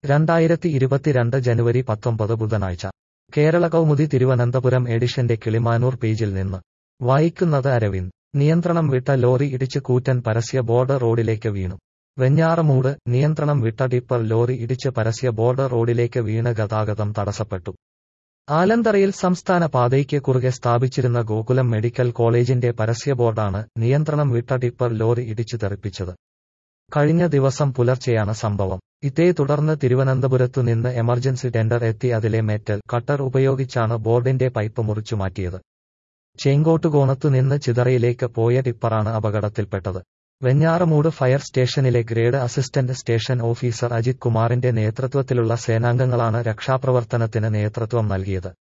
രണ്ടായിരത്തി ഇരുപത്തിരണ്ട് ജനുവരി പത്തൊമ്പത് ബുധനാഴ്ച കേരള കൗമുദി തിരുവനന്തപുരം എഡിഷന്റെ കിളിമാനൂർ പേജിൽ നിന്ന് വായിക്കുന്നത് അരവിന്ദ് നിയന്ത്രണം വിട്ട ലോറി ഇടിച്ച് കൂറ്റൻ പരസ്യ ബോർഡ് റോഡിലേക്ക് വീണു വെഞ്ഞാറമൂട് നിയന്ത്രണം വിട്ട ടിപ്പർ ലോറി ഇടിച്ച് പരസ്യ ബോർഡ് റോഡിലേക്ക് വീണ് ഗതാഗതം തടസ്സപ്പെട്ടു ആലന്തറയിൽ സംസ്ഥാന പാതയ്ക്ക് കുറുകെ സ്ഥാപിച്ചിരുന്ന ഗോകുലം മെഡിക്കൽ കോളേജിന്റെ പരസ്യ ബോർഡാണ് നിയന്ത്രണം വിട്ട ടിപ്പർ ലോറി ഇടിച്ചു തെറിപ്പിച്ചത് കഴിഞ്ഞ ദിവസം പുലർച്ചെയാണ് സംഭവം ഇതേ തുടർന്ന് തിരുവനന്തപുരത്തു നിന്ന് എമർജൻസി ടെൻഡർ എത്തി അതിലെ മെറ്റൽ കട്ടർ ഉപയോഗിച്ചാണ് ബോർഡിന്റെ പൈപ്പ് മുറിച്ചു മാറ്റിയത് ചേങ്കോട്ടുകോണത്തു നിന്ന് ചിതറയിലേക്ക് പോയ ടിപ്പറാണ് അപകടത്തിൽപ്പെട്ടത് വെഞ്ഞാറമൂട് ഫയർ സ്റ്റേഷനിലെ grade assistant station officer Ajith കുമാറിന്റെ നേതൃത്വത്തിലുള്ള സേനാംഗങ്ങളാണ് രക്ഷാപ്രവർത്തനത്തിന് നേതൃത്വം നൽകിയത്